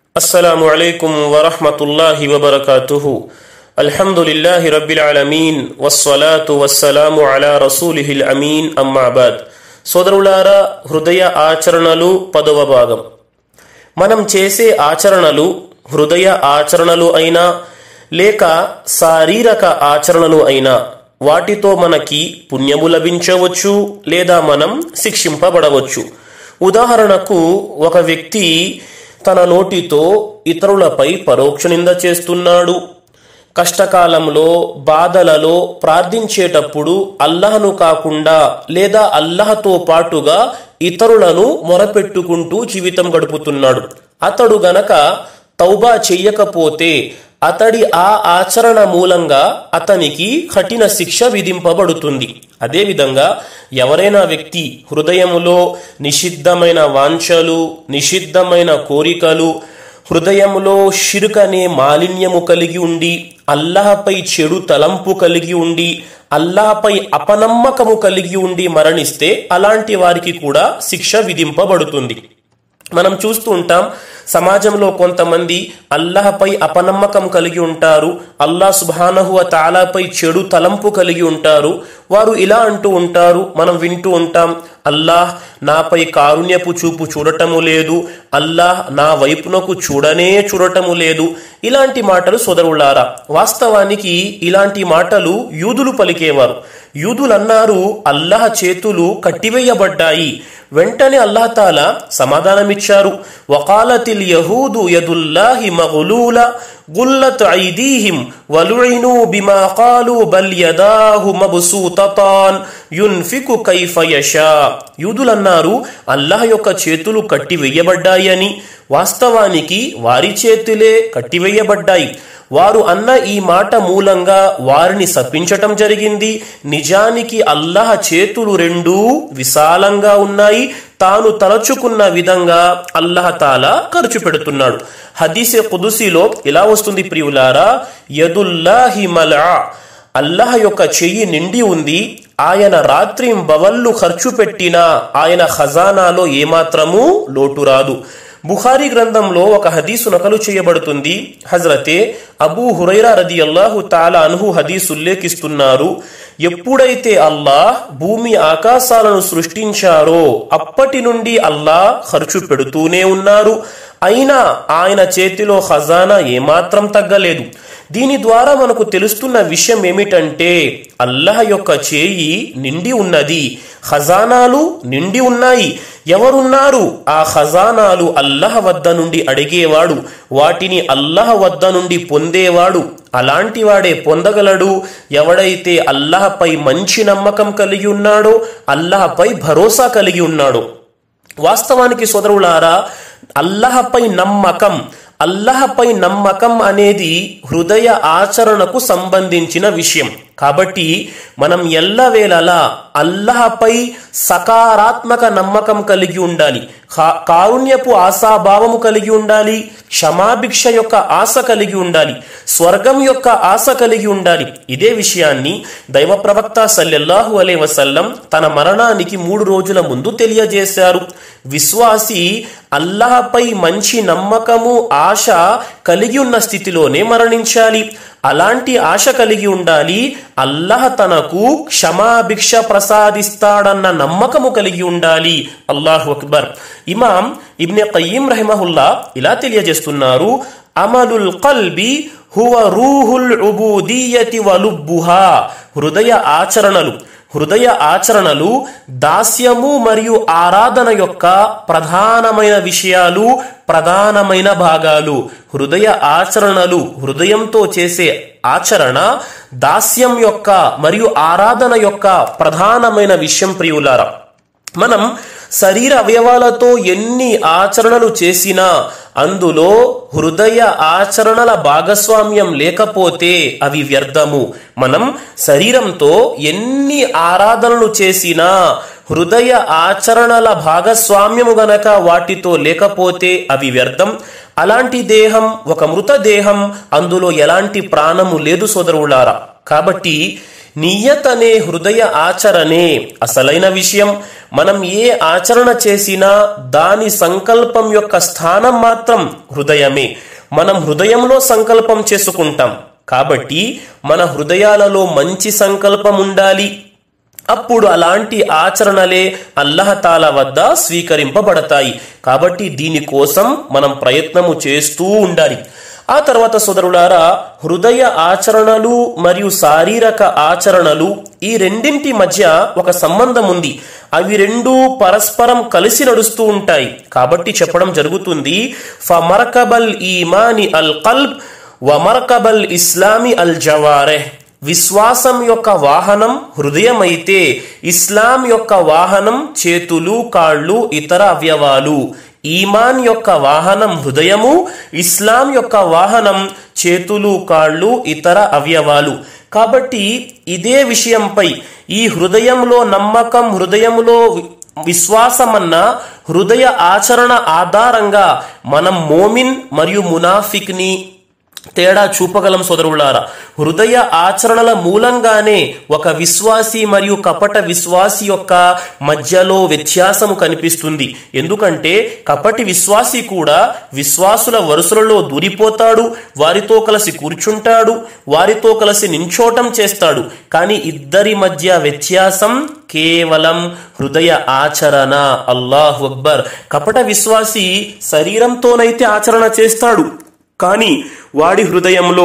السلام عليكم ورحمة الله وبركاته الحمد لله رب العالمين والصلاة والسلام على رسوله الأمين أما بعد సోదరులారా హృదయ ఆచరణలు పదవ భాగం మనం చేసే ఆచరణలు హృదయ ఆచరణలు అయినా లేక శారీరక ఆచరణలు అయినా వాటితో మనకి పుణ్యము లభించవచ్చు లేదా మనం శిక్షింపబడవచ్చు ఉదాహరణకు ఒక వ్యక్తి తన నోటితో ఇతరులపై పరోక్ష నింద చేస్తున్నాడు కష్టకాలంలో బాధలలో ప్రార్థించేటప్పుడు అల్లహను కాకుండా లేదా అల్లహతో పాటుగా ఇతరులను మొరపెట్టుకుంటూ జీవితం గడుపుతున్నాడు అతడు గనక తౌబా చెయ్యకపోతే అతడి ఆ ఆచరణ మూలంగా అతనికి కఠిన శిక్ష విధింపబడుతుంది అదేవిధంగా ఎవరైనా వ్యక్తి హృదయములో నిషిద్ధమైన వాంఛలు నిషిద్ధమైన కోరికలు హృదయములో షిరుకనే మాలిన్యము కలిగి ఉండి అల్లాహపై చెడు తలంపు కలిగి ఉండి అల్లాహపై అపనమ్మకము కలిగి ఉండి మరణిస్తే అలాంటి వారికి కూడా శిక్ష విధింపబడుతుంది మనం చూస్తూ ఉంటాం సమాజంలో కొంతమంది అల్లాహపై అపనమ్మకం కలిగి ఉంటారు అల్లాహ్ సుబానహు తాలాపై చెడు తలంపు కలిగి ఉంటారు వారు ఇలా అంటూ ఉంటారు మనం వింటూ ఉంటాం అల్లాహ్ నాపై కారుణ్యపు చూపు చూడటము లేదు అల్లాహ్ నా వైపునకు చూడనే చూడటము లేదు ఇలాంటి మాటలు సోదరులారా వాస్తవానికి ఇలాంటి మాటలు యూదులు పలికేవారు యూదులన్నారు అల్లాహ్ చేతులు కట్టివేయబడ్డాయి వెంటనే అల్లాహతాల సమాధానమిచ్చారు వకాలతిల్ యహూదు యదుల్లాహి మగులూల గుల్లత్ ఐదీహిం వలుఇను బిమా కాలు బల్ యదాహు మబ్సూతతాన్ యున్ఫికు కైఫ యషా యూదులన్నారు అల్లాహ్ యొక్క చేతులు కట్టివేయబడ్డాయని వాస్తవానికి వారి చేతులే కట్టివేయబడ్డాయి వారు అన్న ఈ మాట మూలంగా వారిని శపించటం జరిగింది నిజానికి అల్లాహ్ చేతులు రెండూ విశాలంగా ఉన్నాయి తాను తలచుకున్న విధంగా అల్లహతాల ఖర్చు పెడుతున్నాడు హదీసే కుదుసిలో ఇలా వస్తుంది ప్రియులారా యదుల్లాహి మలా అల్లాహ్ యొక్క చెయ్యి నిండి ఉంది ఆయన రాత్రి బవల్లు ఖర్చు పెట్టినా ఆయన ఖజానాలో ఏమాత్రమూ లోటు రాదు బుఖారీ గ్రంథంలో ఒక హదీసు నకలు చేయబడుతుంది హజరతే అబూ హురైరా రది అల్లాహు తాలా అనుహు హదీస్ ఉల్లేఖిస్తున్నారు ఎప్పుడైతే అల్లాహ్ భూమి ఆకాశాలను సృష్టించారో అప్పటి నుండి అల్లాహ్ ఖర్చు పెడుతూనే ఉన్నారు అయినా ఆయన చేతిలో ఖజానా ఏమాత్రం తగ్గలేదు దీని ద్వారా మనకు తెలుస్తున్న విషయం ఏమిటంటే అల్లాహ్ యొక్క చేయి నిండి ఉన్నది ఖజానాలు నిండి ఉన్నాయి ఎవరున్నారు ఆ ఖజానాలు అల్లహ వద్ద నుండి అడిగేవాడు వాటిని అల్లహ వద్ద నుండి పొందేవాడు అలాంటి వాడే పొందగలడు ఎవడైతే అల్లహపై మంచి నమ్మకం కలిగి ఉన్నాడో అల్లహపై భరోసా కలిగి ఉన్నాడో వాస్తవానికి సోదరులారా అల్లహపై నమ్మకం అల్లహపై నమ్మకం అనేది హృదయ ఆచరణకు సంబంధించిన విషయం కాబట్టి మనం ఎల్లవేళలా అల్లహపై సకారాత్మక నమ్మకం కలిగి ఉండాలి కారుణ్యపు ఆశాభావము కలిగి ఉండాలి క్షమాభిక్ష యొక్క ఆశ కలిగి ఉండాలి స్వర్గం యొక్క ఆశ కలిగి ఉండాలి ఇదే విషయాన్ని దైవ ప్రవక్త సల్లెల్లాహు అలే వసల్లం తన మరణానికి మూడు రోజుల ముందు తెలియజేశారు విశ్వాసి అల్లహపై మంచి నమ్మకము ఆశ కలిగి ఉన్న స్థితిలోనే మరణించాలి అలాంటి ఆశ కలిగి ఉండాలి అల్లహ తనకు క్షమాభిక్ష ప్రసాదిస్తాడన్న నమ్మకము కలిగి ఉండాలి అల్లాహు అక్బర్ ఇమాం ఇబ్నె కయ్యం రహమహుల్లా ఇలా తెలియజేస్తున్నారు అమలుల్ కల్బి హువ రూహుల్ ఉబూదియతి వలుబ్బుహా హృదయ ఆచరణలు హృదయ ఆచరణలు దాస్యము మరియు ఆరాధన యొక్క ప్రధానమైన విషయాలు ప్రధానమైన భాగాలు హృదయ ఆచరణలు హృదయంతో చేసే ఆచరణ దాస్యం యొక్క మరియు ఆరాధన యొక్క ప్రధానమైన విషయం ప్రియులారా మనం శరీర అవయవాలతో ఎన్ని ఆచరణలు చేసినా అందులో హృదయ ఆచరణల భాగస్వామ్యం లేకపోతే అవి వ్యర్థము మనం శరీరంతో ఎన్ని ఆరాధనలు చేసినా హృదయ ఆచరణల భాగస్వామ్యము గనక వాటితో లేకపోతే అవి వ్యర్థం అలాంటి దేహం ఒక మృతదేహం అందులో ఎలాంటి ప్రాణము లేదు సోదరులారా కాబట్టి నియత్ అనే హృదయ ఆచరణే అసలైన విషయం మనం ఏ ఆచరణ చేసినా దాని సంకల్పం యొక్క స్థానం మాత్రం హృదయమే మనం హృదయంలో సంకల్పం చేసుకుంటాం కాబట్టి మన హృదయాలలో మంచి సంకల్పం ఉండాలి అప్పుడు అలాంటి ఆచరణలే అల్లహతాల వద్ద స్వీకరింపబడతాయి కాబట్టి దీనికోసం మనం ప్రయత్నము చేస్తూ ఉండాలి ఆ తర్వాత సోదరులారా హృదయ ఆచరణలు మరియు శారీరక ఆచరణలు ఈ రెండింటి మధ్య ఒక సంబంధం ఉంది అవి రెండు పరస్పరం కలిసి నడుస్తూ ఉంటాయి కాబట్టి చెప్పడం జరుగుతుంది ఫమరకబల్ ఈమాని అల్ కల్బ్ వమరకబల్ ఇస్లామి అల్ జవారెహ్ విశ్వాసం యొక్క వాహనం హృదయం అయితే ఇస్లాం యొక్క వాహనం చేతులు కాళ్ళు ఇతర అవయవాలు ఈమాన్ యొక్క వాహనం హృదయము ఇస్లాం యొక్క వాహనం చేతులు కాళ్ళు ఇతర అవయవాలు కాబట్టి ఇదే విషయంపై ఈ హృదయంలో నమ్మకం హృదయంలో విశ్వాసమన్న హృదయ ఆచరణ ఆధారంగా మనం మోమిన్ మరియు మునాఫిక్ని తేడా చూపగలం సోదరులారా హృదయ ఆచరణల మూలంగానే ఒక విశ్వాసి మరియు కపట విశ్వాసి యొక్క మధ్యలో వ్యత్యాసము కనిపిస్తుంది ఎందుకంటే కపటి విశ్వాసి కూడా విశ్వాసుల వరుసలలో దూరిపోతాడు వారితో కలిసి కూర్చుంటాడు వారితో కలిసి నించోటం చేస్తాడు కానీ ఇద్దరి మధ్య వ్యత్యాసం కేవలం హృదయ ఆచరణ అల్లాహు అక్బర్ కపట విశ్వాసి శరీరంతోనైతే ఆచరణ చేస్తాడు కానీ వాడి హృదయంలో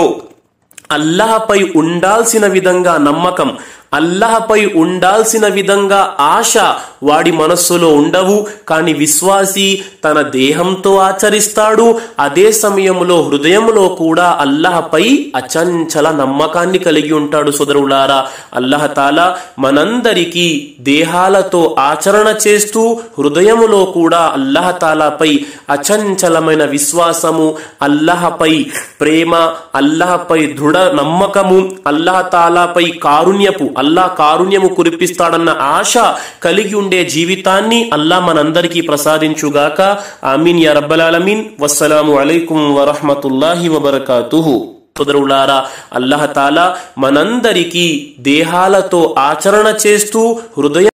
అల్లాహపై ఉండాల్సిన విధంగా నమ్మకం అల్లాహపై ఉండాల్సిన విధంగా ఆశ వాడి మనస్సులో ఉండవు కానీ విశ్వాసి తన దేహంతో ఆచరిస్తాడు అదే సమయంలో హృదయంలో కూడా అల్లాహపై అచంచల నమ్మకాన్ని కలిగి ఉంటాడు సోదరులారా అల్లహతాల మనందరికీ దేహాలతో ఆచరణ చేస్తూ హృదయములో కూడా అల్లహతాలాపై అచంచలమైన విశ్వాసము అల్లహపై ప్రేమ అల్లహపై దృఢ నమ్మకము అల్లహతాలాపై కారుణ్యపు అల్లా కారుణ్యము కురిపిస్తాడన్న ఆశ కలిగి ఉండే జీవితాన్ని అల్లా మనందరికీ ప్రసాదించుగాక ఆమీన్ యా రబ్బలాలమీన్ వస్సలాము అలైకుం వరహమతుల్లాహి వబర్కాతుహు సోదరులారా అల్లహతాలా మనందరికీ దేహాలతో ఆచరణ చేస్తూ హృదయ